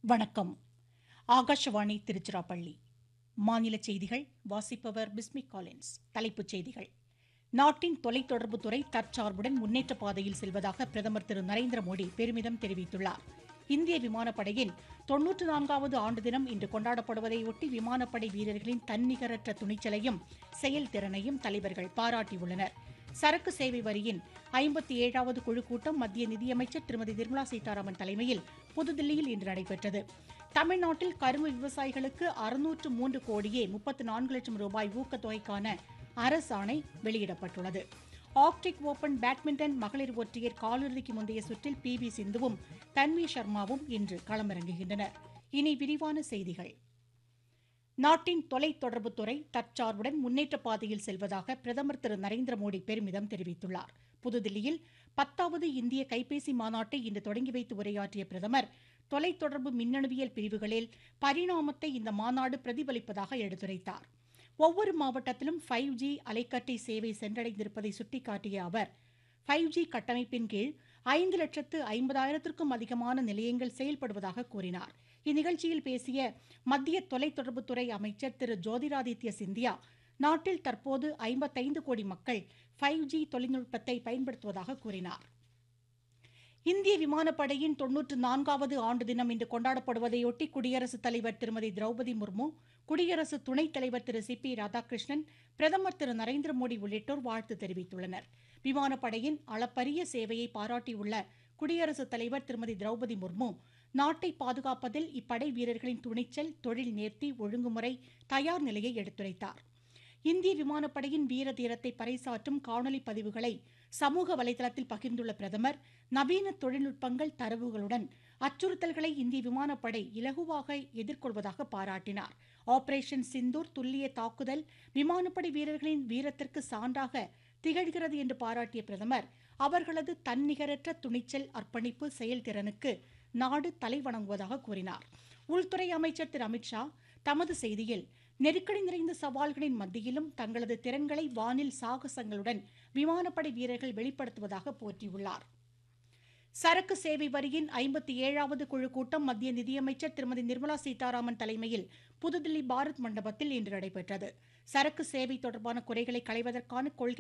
வணக்கம் ஆகாஷவாணி திருச்சிராப்பள்ளி மாநில செய்திகள் வாசிப்பவர் பிஸ்மி காலின்ஸ் தலைப்புச் செய்திகள் நாட்டின் தொலைத்தொடர்புத் துறை தற்சார்புடன் முன்னேற்ற பாதையில் செல்வதாக பிரதமர் திரு நரேந்திர மோடி பெருமிதம் தெரிவித்துள்ளார் இந்திய விமானப்படையின் தொன்னூற்று நான்காவது ஆண்டு தினம் இன்று கொண்டாடப்படுவதையொட்டி விமானப்படை வீரர்களின் தன்னிகரற்ற துணிச்சலையும் செயல்திறனையும் தலைவர்கள் பாராட்டியுள்ளனர் சரக்கு சேவை வரியின் ஐம்பத்தி ஏழாவது குழு கூட்டம் மத்திய நிதியமைச்சர் திருமதி நிர்மலா சீதாராமன் தலைமையில் புதுதில்லியில் இன்று நடைபெற்றது தமிழ்நாட்டில் கரும்பு விவசாயிகளுக்கு அறுநூற்று மூன்று கோடியே முப்பத்து நான்கு லட்சம் ரூபாய் ஊக்கத்தொகைக்கான அரசாணை வெளியிடப்பட்டுள்ளது ஆர்க்டிக் ஓபன் பேட்மிண்டன் மகளிர் ஒற்றையர் காலிறுதிக்கு முந்தைய சுற்றில் பி வி சிந்துவும் தன்வி சர்மாவும் இன்று களமிறங்குகின்றனர் இனி விரிவான செய்திகள் நாட்டின் தொலைத்தொடர்புத் துறை தற்சார்புடன் முன்னேற்ற பாதையில் செல்வதாக பிரதமர் திரு நரேந்திர மோடி பெருமிதம் தெரிவித்துள்ளார் புதுதில்லியில் பத்தாவது இந்திய கைபேசி மாநாட்டை இன்று தொடங்கி வைத்து உரையாற்றிய பிரதமர் தொலைத்தொடர்பு மின்னணுவியல் பிரிவுகளில் பரிணாமத்தை இந்த மாநாடு பிரதிபலிப்பதாக எடுத்துரைத்தார் ஒவ்வொரு மாவட்டத்திலும் ஃபைவ் ஜி அலைக்கற்றை சேவை சென்றடைந்திருப்பதை சுட்டிக்காட்டிய அவர் ஃபைவ் ஜி கட்டமைப்பின் கீழ் ஐந்து லட்சத்து ஐம்பதாயிரத்திற்கும் அதிகமான நிலையங்கள் செயல்படுவதாக கூறினார் இந்நிகழ்ச்சியில் பேசிய மத்திய தொலைத்தொடர்புத்துறை அமைச்சர் திரு ஜோதிராதித்ய சிந்தியா நாட்டில் தற்போது ஐம்பத்தைந்து கோடி மக்கள் ஃபைவ் ஜி தொழில்நுட்பத்தை பயன்படுத்துவதாக கூறினார் இந்திய விமானப்படையின் தொன்னூற்று நான்காவது ஆண்டு தினம் இன்று கொண்டாடப்படுவதையொட்டி குடியரசுத் தலைவர் திருமதி திரௌபதி முர்மு குடியரசு துணைத் தலைவர் திரு சி பி ராதாகிருஷ்ணன் பிரதமர் திரு நரேந்திர மோடி உள்ளிட்டோர் வாழ்த்து தெரிவித்துள்ளனர் விமானப்படையின் அளப்பரிய சேவையை பாராட்டியுள்ள குடியரசுத் தலைவர் திருமதி திரௌபதி முர்மு நாட்டை பாதுகாப்பதில் இப்படை வீரர்களின் துணிச்சல் தொழில் நேர்த்தி ஒழுங்குமுறை தயார் நிலையை எடுத்துரைத்தார் இந்திய விமானப்படையின் வீர தீரத்தை பறைசாற்றும் காணொலி பதிவுகளை சமூக வலைதளத்தில் பகிர்ந்துள்ள பிரதமர் நவீன தொழில்நுட்பங்கள் தரவுகளுடன் அச்சுறுத்தல்களை இந்திய விமானப்படை இலகுவாக எதிர்கொள்வதாக பாராட்டினார் ஆபரேஷன் சிந்தூர் துல்லிய தாக்குதல் விமானப்படை வீரர்களின் வீரத்திற்கு சான்றாக திகழ்கிறது என்று பாராட்டிய பிரதமர் அவர்களது தன்னிகரற்ற துணிச்சல் அர்ப்பணிப்பு செயல்திறனுக்கு நாடு தலைவணங்குவதாக கூறினார் உள்துறை அமைச்சர் திரு அமித்ஷா தமது செய்தியில் நெருக்கடி நிறைந்த சவால்களின் மத்தியிலும் தங்களது திறன்களை வானில் சாகசங்களுடன் விமானப்படை வீரர்கள் வெளிப்படுத்துவதாக போற்றியுள்ளார் சரக்கு சேவை வரியின் ஐம்பத்தி ஏழாவது குழு கூட்டம் மத்திய நிதியமைச்சர் திருமதி நிர்மலா சீதாராமன் தலைமையில் புதுதில்லி பாரத் மண்டபத்தில் இன்று நடைபெற்றது சரக்கு சேவை தொடர்பான குறைகளை களைவதற்கான கொள்கை